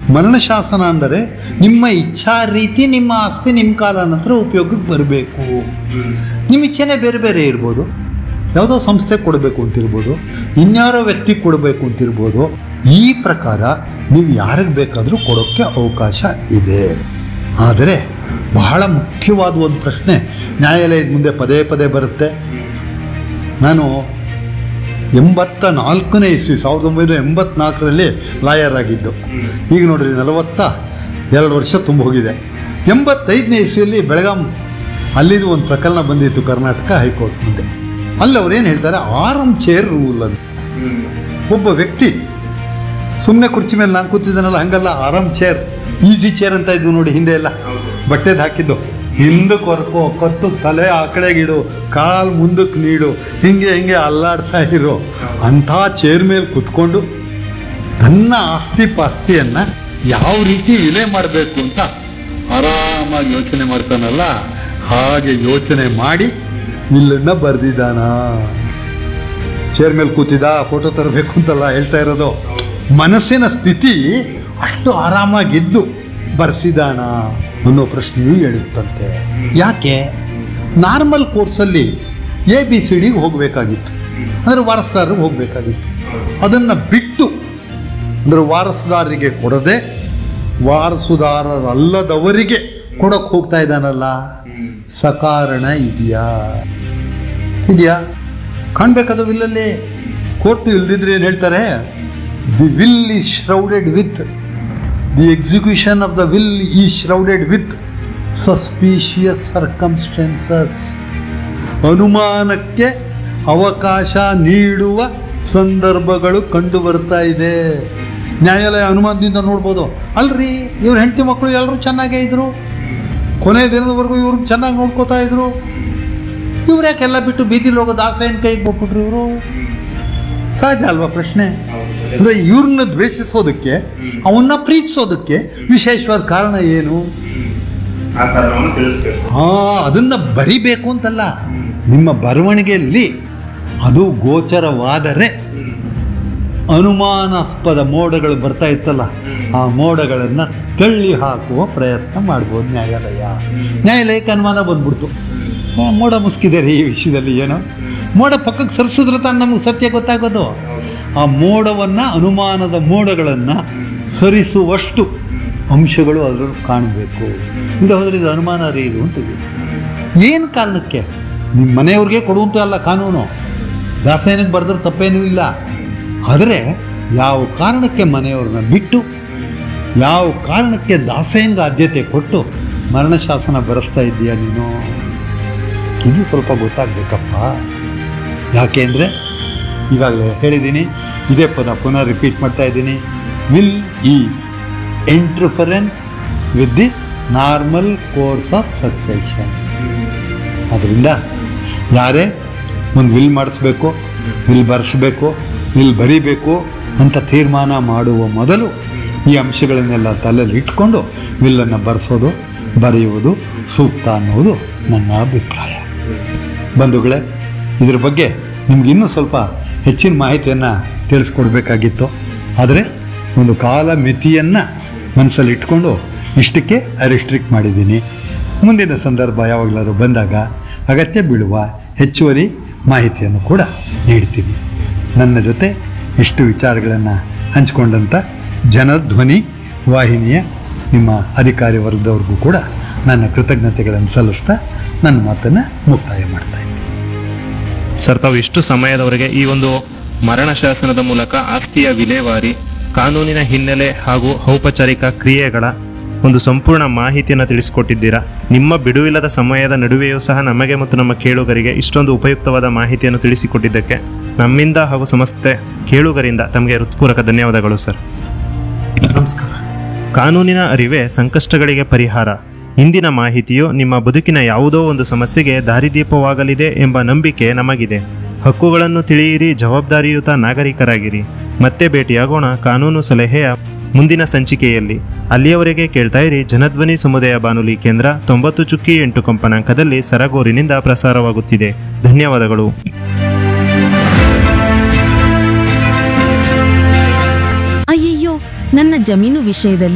ಮರಣಶಾಸನ ಅಂದರೆ ನಿಮ್ಮ ಇಚ್ಛಾ ರೀತಿ ನಿಮ್ಮ ಆಸ್ತಿ ನಿಮ್ಮ ಕಾಲ ನಂತರ ಉಪಯೋಗಕ್ಕೆ ಬರಬೇಕು ನಿಮ್ಮ ಇಚ್ಛೆನೇ ಬೇರೆ ಬೇರೆ ಇರ್ಬೋದು ಯಾವುದೋ ಸಂಸ್ಥೆ ಕೊಡಬೇಕು ಅಂತಿರ್ಬೋದು ಇನ್ಯಾರೋ ವ್ಯಕ್ತಿ ಕೊಡಬೇಕು ಅಂತಿರ್ಬೋದು ಈ ಪ್ರಕಾರ ನೀವು ಯಾರಿಗೆ ಬೇಕಾದರೂ ಕೊಡೋಕ್ಕೆ ಅವಕಾಶ ಇದೆ ಆದರೆ ಬಹಳ ಮುಖ್ಯವಾದ ಒಂದು ಪ್ರಶ್ನೆ ನ್ಯಾಯಾಲಯದ ಮುಂದೆ ಪದೇ ಪದೇ ಬರುತ್ತೆ ನಾನು ಎಂಬತ್ತ ನಾಲ್ಕನೇ ಇಸ್ವಿ ಸಾವಿರದ ಒಂಬೈನೂರ ಎಂಬತ್ನಾಲ್ಕರಲ್ಲಿ ಲಾಯರ್ ಆಗಿದ್ದು ಈಗ ನೋಡ್ರಿ ನಲವತ್ತ ಎರಡು ವರ್ಷ ತುಂಬ ಹೋಗಿದೆ ಎಂಬತ್ತೈದನೇ ಇಸ್ವಿಯಲ್ಲಿ ಬೆಳಗಾಂ ಅಲ್ಲಿದು ಒಂದು ಪ್ರಕರಣ ಬಂದಿತ್ತು ಕರ್ನಾಟಕ ಹೈಕೋರ್ಟ್ ಮುಂದೆ ಅಲ್ಲಿ ಅವ್ರು ಏನು ಹೇಳ್ತಾರೆ ಆರಂ ಚೇರ್ ರೂಲ್ ಅಂತ ಒಬ್ಬ ವ್ಯಕ್ತಿ ಸುಮ್ಮನೆ ಕುರ್ಚಿ ಮೇಲೆ ನಾನು ಕೂತಿದ್ದಾನಲ್ಲ ಹಂಗಲ್ಲ ಆರಾಮ್ ಚೇರ್ ಈಸಿ ಚೇರ್ ಅಂತ ಇದ್ವು ನೋಡಿ ಹಿಂದೆ ಎಲ್ಲ ಬಟ್ಟೆದು ಹಾಕಿದ್ದು ಹಿಂದಕ್ಕೆ ಹೊರ್ಕೋ ಕತ್ತು ತಲೆ ಆ ಕಡೆಗಿಡು ಕಾಲು ಮುಂದಕ್ಕೆ ನೀಡು ಹಿಂಗೆ ಹಿಂಗೆ ಅಲ್ಲಾಡ್ತಾ ಇರೋ ಅಂಥ ಚೇರ್ ಮೇಲೆ ಕುತ್ಕೊಂಡು ತನ್ನ ಆಸ್ತಿ ಪಾಸ್ತಿಯನ್ನು ಯಾವ ರೀತಿ ವಿಲೆ ಮಾಡಬೇಕು ಅಂತ ಆರಾಮಾಗಿ ಯೋಚನೆ ಮಾಡ್ತಾನಲ್ಲ ಹಾಗೆ ಯೋಚನೆ ಮಾಡಿ ವಿಲ್ಲನ್ನು ಬರೆದಿದ್ದಾನ ಚೇರ್ ಮೇಲೆ ಕೂತಿದ್ದ ಫೋಟೋ ತರಬೇಕು ಅಂತಲ್ಲ ಹೇಳ್ತಾ ಇರೋದು ಮನಸ್ಸಿನ ಸ್ಥಿತಿ ಅಷ್ಟು ಆರಾಮಾಗಿದ್ದು ಬರ್ಸಿದಾನ ಅನ್ನೋ ಪ್ರಶ್ನೆಯೂ ಹೇಳುತ್ತಂತೆ ಯಾಕೆ ನಾರ್ಮಲ್ ಕೋರ್ಸಲ್ಲಿ ಎ ಬಿ ಸಿ ಡಿಗೆ ಹೋಗಬೇಕಾಗಿತ್ತು ಅಂದರೆ ವಾರಸ್ದಾರರಿಗೆ ಹೋಗಬೇಕಾಗಿತ್ತು ಅದನ್ನು ಬಿಟ್ಟು ಅಂದರೆ ವಾರಸುದಾರರಿಗೆ ಕೊಡದೆ ವಾರಸುದಾರರಲ್ಲದವರಿಗೆ ಕೊಡೋಕೆ ಹೋಗ್ತಾ ಇದ್ದಾನಲ್ಲ ಸಕಾರಣ ಇದೆಯಾ ಇದೆಯಾ ಕಾಣ್ಬೇಕದು ವಿಲ್ಲಲ್ಲಿ ಕೋರ್ಟು ಇಲ್ದಿದ್ರೆ ಏನು ಹೇಳ್ತಾರೆ the will is shrouded with the execution of the will is shrouded with suspicious circumstances ಅನುಮಾನಕ್ಕೆ ಅವಕಾಶ ನೀಡುವ ಸಂದರ್ಭಗಳು ಕಂಡು ಬರ್ತಾ ಇದೆ ನ್ಯಾಯಾಲಯ ಅನುಮಾನದಿಂದ ನೋಡ್ಬೋದು ಅಲ್ರಿ ಇವ್ರ ಹೆಂಡತಿ ಮಕ್ಕಳು ಎಲ್ಲರೂ ಚೆನ್ನಾಗೇ ಇದ್ರು ಕೊನೆ ದಿನದವರೆಗೂ ಇವ್ರನ್ನ ಚೆನ್ನಾಗಿ ನೋಡ್ಕೋತಾ ಇದ್ರು ಇವ್ರು ಯಾಕೆಲ್ಲ ಬಿಟ್ಟು ಬೀದಿಲಿ ಹೋಗೋದು ಆಸೆಯನ್ನು ಕೈಗೆ ಕೊಟ್ಬಿಟ್ರು ಇವರು ಸಹಜ ಅಲ್ವಾ ಪ್ರಶ್ನೆ ಅಂದರೆ ಇವ್ರನ್ನ ದ್ವೇಷಿಸೋದಕ್ಕೆ ಅವನ್ನ ಪ್ರೀತಿಸೋದಕ್ಕೆ ವಿಶೇಷವಾದ ಕಾರಣ ಏನು ಆ ಕಾರಣವನ್ನು ತಿಳಿಸ್ಬೇಕು ಹಾ ಅದನ್ನ ಬರಿಬೇಕು ಅಂತಲ್ಲ ನಿಮ್ಮ ಬರವಣಿಗೆಯಲ್ಲಿ ಅದು ಗೋಚರವಾದರೆ ಅನುಮಾನಾಸ್ಪದ ಮೋಡಗಳು ಬರ್ತಾ ಇತ್ತಲ್ಲ ಆ ಮೋಡಗಳನ್ನು ತಳ್ಳಿ ಹಾಕುವ ಪ್ರಯತ್ನ ಮಾಡ್ಬೋದು ನ್ಯಾಯಾಲಯ ನ್ಯಾಯಾಲಯಕ್ಕೆ ಅನುಮಾನ ಬಂದ್ಬಿಡ್ತು ಆ, ಮೋಡ ಮುಸ್ಕಿದೆ ರೀ ಈ ವಿಷಯದಲ್ಲಿ ಏನು ಮೋಡ ಪಕ್ಕಕ್ಕೆ ಸರಿಸಿದ್ರೆ ತಾನು ನಮಗೆ ಸತ್ಯ ಗೊತ್ತಾಗೋದು ಆ ಮೋಡವನ್ನು ಅನುಮಾನದ ಮೋಡಗಳನ್ನು ಸರಿಸುವಷ್ಟು ಅಂಶಗಳು ಅದರಲ್ಲಿ ಕಾಣಬೇಕು ಇಲ್ಲ ಹೋದ್ರೆ ಇದು ಅನುಮಾನ ರೀ ಇದು ಅಂತೀವಿ ಏನು ಕಾರಣಕ್ಕೆ ನಿಮ್ಮ ಮನೆಯವ್ರಿಗೆ ಕೊಡುವಂತ ಅಲ್ಲ ಕಾನೂನು ದಾಸಾಯನಕ್ಕೆ ಬರೆದ್ರೆ ತಪ್ಪೇನೂ ಇಲ್ಲ ಆದರೆ ಯಾವ ಕಾರಣಕ್ಕೆ ಮನೆಯವ್ರನ್ನ ಬಿಟ್ಟು ಯಾವ ಕಾರಣಕ್ಕೆ ದಾಸೇನ್ಗೆ ಆದ್ಯತೆ ಕೊಟ್ಟು ಮರಣಶಾಸನ ಬರೆಸ್ತಾ ಇದ್ದೀಯ ನೀನು ಇದು ಸ್ವಲ್ಪ ಗೊತ್ತಾಗಬೇಕಪ್ಪ ಯಾಕೆ ಅಂದರೆ ಈಗಾಗಲೇ ಹೇಳಿದ್ದೀನಿ ಇದೇ ಪದ ಪುನಃ ರಿಪೀಟ್ ಮಾಡ್ತಾ ಇದ್ದೀನಿ will is interference with the normal course of succession ಅದರಿಂದ ಯಾರೇ ಒಂದು ವಿಲ್ ಮಾಡಿಸ್ಬೇಕು ವಿಲ್ ಬರೆಸ್ಬೇಕು ವಿಲ್ ಬರಿಬೇಕು ಅಂತ ತೀರ್ಮಾನ ಮಾಡುವ ಮೊದಲು ಈ ಅಂಶಗಳನ್ನೆಲ್ಲ ತಲೆಯಲ್ಲಿ ಇಟ್ಕೊಂಡು ವಿಲ್ಲನ್ನು ಬರೆಸೋದು ಬರೆಯುವುದು ಸೂಕ್ತ ಅನ್ನುವುದು ನನ್ನ ಅಭಿಪ್ರಾಯ ಬಂಧುಗಳೇ ಇದ್ರ ಬಗ್ಗೆ ನಿಮ್ಗೆ ಇನ್ನೂ ಸ್ವಲ್ಪ ಹೆಚ್ಚಿನ ಮಾಹಿತಿಯನ್ನು ತಿಳಿಸ್ಕೊಡ್ಬೇಕಾಗಿತ್ತು ಆದರೆ ಒಂದು ಕಾಲ ಮಿತಿಯನ್ನು ಮನಸ್ಸಲ್ಲಿ ಇಟ್ಕೊಂಡು ಇಷ್ಟಕ್ಕೆ ರಿಸ್ಟ್ರಿಕ್ಟ್ ಮಾಡಿದ್ದೀನಿ ಮುಂದಿನ ಸಂದರ್ಭ ಯಾವಾಗಲಾದ್ರು ಬಂದಾಗ ಅಗತ್ಯ ಬೀಳುವ ಹೆಚ್ಚುವರಿ ಮಾಹಿತಿಯನ್ನು ಕೂಡ ನೀಡ್ತೀನಿ ನನ್ನ ಜೊತೆ ಇಷ್ಟು ವಿಚಾರಗಳನ್ನು ಹಂಚಿಕೊಂಡಂಥ ಜನಧ್ವನಿ ವಾಹಿನಿಯ ನಿಮ್ಮ ಅಧಿಕಾರಿ ವರ್ಗದವ್ರಿಗೂ ಕೂಡ ನನ್ನ ಕೃತಜ್ಞತೆಗಳನ್ನು ಸಲ್ಲಿಸ್ತಾ ನನ್ನ ಮಾತನ್ನು ಮುಕ್ತಾಯ ಮಾಡ್ತಾ ಇದ್ದೀನಿ ಸರ್ ತಾವು ಇಷ್ಟು ಸಮಯದವರೆಗೆ ಈ ಒಂದು ಮರಣ ಶಾಸನದ ಮೂಲಕ ಆಸ್ತಿಯ ವಿಲೇವಾರಿ ಕಾನೂನಿನ ಹಿನ್ನೆಲೆ ಹಾಗೂ ಔಪಚಾರಿಕ ಕ್ರಿಯೆಗಳ ಒಂದು ಸಂಪೂರ್ಣ ಮಾಹಿತಿಯನ್ನು ತಿಳಿಸಿಕೊಟ್ಟಿದ್ದೀರಾ ನಿಮ್ಮ ಬಿಡುವಿಲ್ಲದ ಸಮಯದ ನಡುವೆಯೂ ಸಹ ನಮಗೆ ಮತ್ತು ನಮ್ಮ ಕೇಳುಗರಿಗೆ ಇಷ್ಟೊಂದು ಉಪಯುಕ್ತವಾದ ಮಾಹಿತಿಯನ್ನು ತಿಳಿಸಿಕೊಟ್ಟಿದ್ದಕ್ಕೆ ನಮ್ಮಿಂದ ಹಾಗೂ ಸಮಸ್ತ ಕೇಳುಗರಿಂದ ತಮಗೆ ಹೃತ್ಪೂರ್ವಕ ಧನ್ಯವಾದಗಳು ಸರ್ ನಮಸ್ಕಾರ ಕಾನೂನಿನ ಅರಿವೇ ಸಂಕಷ್ಟಗಳಿಗೆ ಪರಿಹಾರ ಇಂದಿನ ಮಾಹಿತಿಯು ನಿಮ್ಮ ಬದುಕಿನ ಯಾವುದೋ ಒಂದು ಸಮಸ್ಯೆಗೆ ದಾರಿದೀಪವಾಗಲಿದೆ ಎಂಬ ನಂಬಿಕೆ ನಮಗಿದೆ ಹಕ್ಕುಗಳನ್ನು ತಿಳಿಯಿರಿ ಜವಾಬ್ದಾರಿಯುತ ನಾಗರಿಕರಾಗಿರಿ ಮತ್ತೆ ಭೇಟಿಯಾಗೋಣ ಕಾನೂನು ಸಲಹೆಯ ಮುಂದಿನ ಸಂಚಿಕೆಯಲ್ಲಿ ಅಲ್ಲಿಯವರೆಗೆ ಕೇಳ್ತಾ ಇರಿ ಜನಧ್ವನಿ ಸಮುದಾಯ ಬಾನುಲಿ ಕೇಂದ್ರ ತೊಂಬತ್ತು ಚುಕ್ಕಿ ಎಂಟು ಕಂಪನಾಂಕದಲ್ಲಿ ಸರಗೂರಿನಿಂದ ಪ್ರಸಾರವಾಗುತ್ತಿದೆ ಧನ್ಯವಾದಗಳು ಅಯ್ಯಯ್ಯೋ ನನ್ನ ಜಮೀನು ವಿಷಯದಲ್ಲಿ